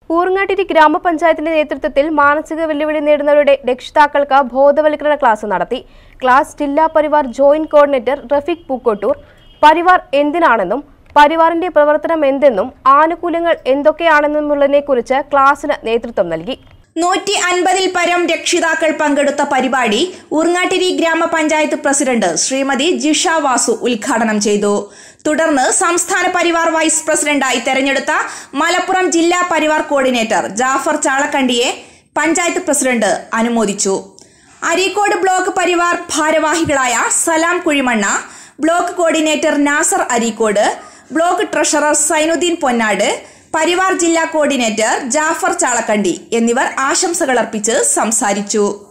ഊർങ്ങാട്ടിരി ഗ്രാമപഞ്ചായത്തിന്റെ നേതൃത്വത്തിൽ മാനസിക വെല്ലുവിളി നേരിടുന്നവരുടെ രക്ഷിതാക്കൾക്ക് ബോധവൽക്കരണ ക്ലാസ് നടത്തി ക്ലാസ് ജില്ലാ പരിവാർ ജോയിന്റ് കോർഡിനേറ്റർ റഫീഖ് പൂക്കോട്ടൂർ പരിവാർ എന്തിനാണെന്നും പരിവാറിന്റെ പ്രവർത്തനം എന്തെന്നും ആനുകൂല്യങ്ങൾ എന്തൊക്കെയാണെന്നുമുള്ളതിനെക്കുറിച്ച് ക്ലാസിന് നേതൃത്വം നൽകി നൂറ്റി അൻപതിൽ പരം രക്ഷിതാക്കൾ പങ്കെടുത്ത പരിപാടി ഊർങ്ങാട്ടിരി ഗ്രാമപഞ്ചായത്ത് പ്രസിഡന്റ് ശ്രീമതി ജിഷ വാസു ഉദ്ഘാടനം ചെയ്തു തുടർന്ന് സംസ്ഥാന പരിവാർ വൈസ് പ്രസിഡന്റായി തെരഞ്ഞെടുത്ത മലപ്പുറം ജില്ലാ പരിവാർ കോർഡിനേറ്റർ ജാഫർ ചാളക്കണ്ടിയെ പഞ്ചായത്ത് പ്രസിഡന്റ് അനുമോദിച്ചു അരീക്കോട് ബ്ലോക്ക് പരിവാർ ഭാരവാഹികളായ Salam Kuzhimanna block coordinator Nasar Areekode block treasurer Sainuddeen Ponnad Parivar ജില്ലാ കോർഡിനേറ്റർ ജാഫർ ചാളക്കണ്ടി എന്നിവർ ആശംസകൾ അർപ്പിച്ച് സംസാരിച്ചു